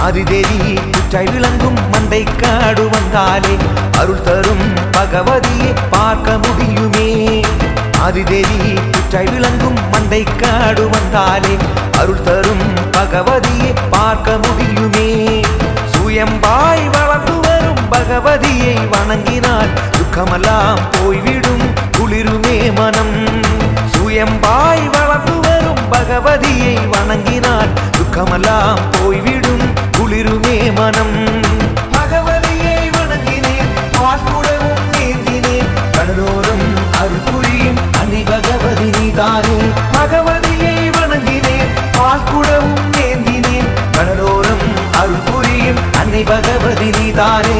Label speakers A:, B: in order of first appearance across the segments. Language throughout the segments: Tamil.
A: ஆதிதேவி குற்றாய் விளங்கும் மண்டை காடு வந்தாலே அருள் தரும் பகவதியை பார்க்க முடியுமே ஆதிதேவி குற்றாய் விளங்கும் மண்டை காடு வந்தாலே அருள் தரும் பகவதியை பார்க்க முடியுமே சுயம்பாய் வளர்ந்து வரும் பகவதியை வணங்கினால் துக்கமெல்லாம் போய்விடும் குளிருமே மனம் சுயம்பாய் வளர்ந்து வரும் பகவதியை வணங்கினால் துக்கமெல்லாம் போய்விடும் குளிருமே மனம் பகவதியை வணங்கினேன் ஆட்குடவும் ஏந்தினேன் கடலோரம் அருள் புரியும் அன்னை பகவதி நீதானே பகவதியை வணங்கினேன் ஆட்குடவும் ஏந்தினேன் கடலோரம் அருள் புரியும் அன்னை பகவதி நீதானே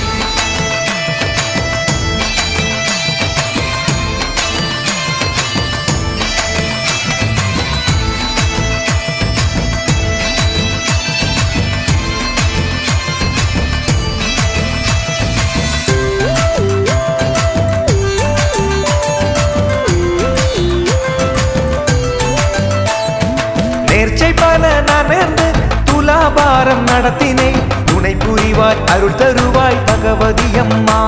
A: நேர்ச்சை பல நகர்ந்து துலாபாரம் நடத்தினேன் துணை புரிவாய் அருள் தருவாய் பகவதி அம்மா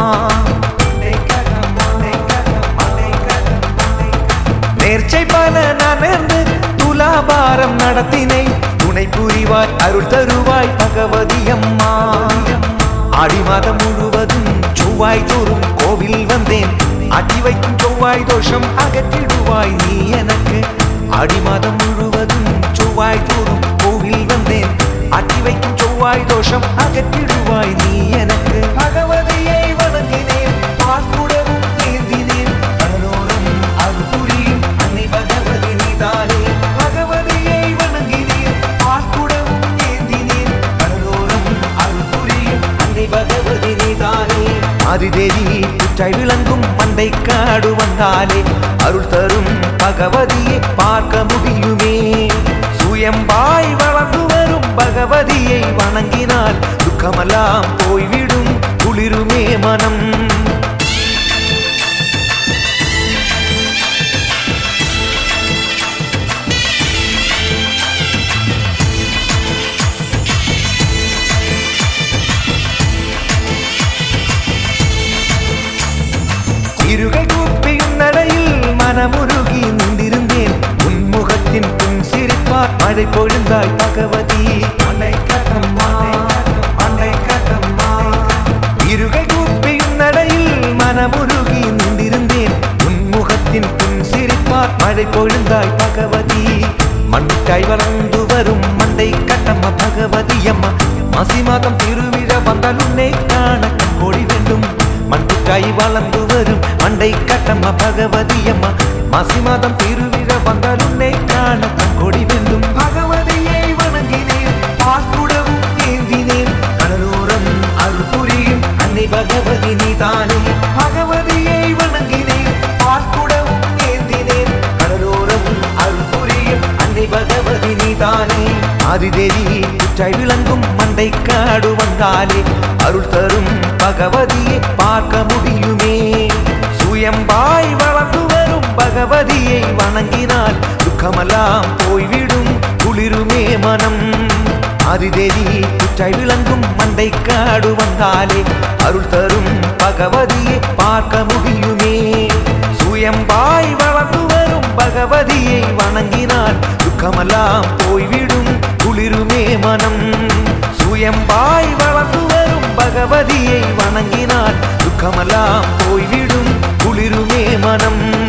A: நேர்ச்சை பல நகர்ந்து துலாபாரம் நடத்தினேன் துணை புரிவாய் அருள் தருவாய் பகவதி அம்மா ஆடி மாதம் முழுவதும் செவ்வாய் தோறும் கோவில் வந்தேன் அடி வைக்கும் செவ்வாய் தோஷம் அகற்றிடுவாய் நீ எனக்கு ஆடி மாதம் முழுவதும் செவ்வாய் தோறும் கோவில் வந்தேன் அடி வைக்கும் செவ்வாய் தோஷம் அகற்றிடுவாய் நீ எனக்கு பகவதியை வணங்கினேன் பார்க்குடவும் ஏந்தினேன் கடலோரம் அது புரியும் அன்னை பகவதி நீதானே பகவதியை வணங்கினேன் பார்க்குடவும் ஏந்தினேன் கடலோரம் அது புரியும் அன்னை பகவதி நீதானே ஆதிதேவி குற்றாய் விளங்கும் மண்டை காடு வந்தாலே அருள் தரும் பகவதியை பார்க்க முடியுமே சுயம்பாய் வளர்ந்து வரும் பகவதியை வணங்கினால் துக்கமெல்லாம் போய்விடும் குளிருமே மனம் இருகை கூப்பியும் நடையில் மனமுருகி நின்றிருந்தேன் உன்முகத்தின் பின் சிரிப்பார் மழை பொழுந்தாய் பகவதி அன்னை கட்டம்மா அன்னை கட்டம்மா இருகை கூப்பியும் நடையில் மனமுருகி நின்றிருந்தேன் உன்முகத்தின் பின் சிரிப்பார் மழை பொழுந்தாய் பகவதி மண்காய் வளர்ந்து வரும் மண்டை கட்டம்மா பகவதி அம்மா மாசி மாதம் திருவிழா வந்தால் உன்னை காண கோடி வேண்டும் மண்புக்காய் வளர்ந்து வரும் மண்டை கட்டம்மா பகவதி அம்மா மாசி மாதம் திருவிழா வந்தால் உன்னை காண கொடி வேண்டும் பகவதியை வணங்கினேன் பார்க்குடவும் ஏந்தினேன் கடலோரம் அருள் புரியும் அன்னை பகவதி நீதானே பகவதியை வணங்கினேன் பார்க்குடவும் ஏந்தினேன் கடலோரம் அருள் புரியும் அன்னை பகவதி நீதானே ஆதிதேவி குற்றாய் விளங்கும் மண்டை காடு வந்தாலே அருள் தரும் பகவதியை பார்க்க முடியுமே சுயம்பாய் வளர்ந்து வரும் பகவதியை வணங்கினால் துக்கமெல்லாம் போய்விடும் குளிருமே மனம் ஆதிதேவி குற்றாய் விளங்கும் மண்டை காடு வந்தாலே அருள் தரும் பகவதியை பார்க்க முடியுமே சுயம்பாய் வளர்ந்து வரும் பகவதியை வணங்கினால் துக்கமெல்லாம் போய்விடும் குளிருமே மனம் சுயம்பாய் வளர்ந்து வரும் பகவதியை வணங்கினால் துக்கமெல்லாம் போய்விடும் குளிருமே மனம்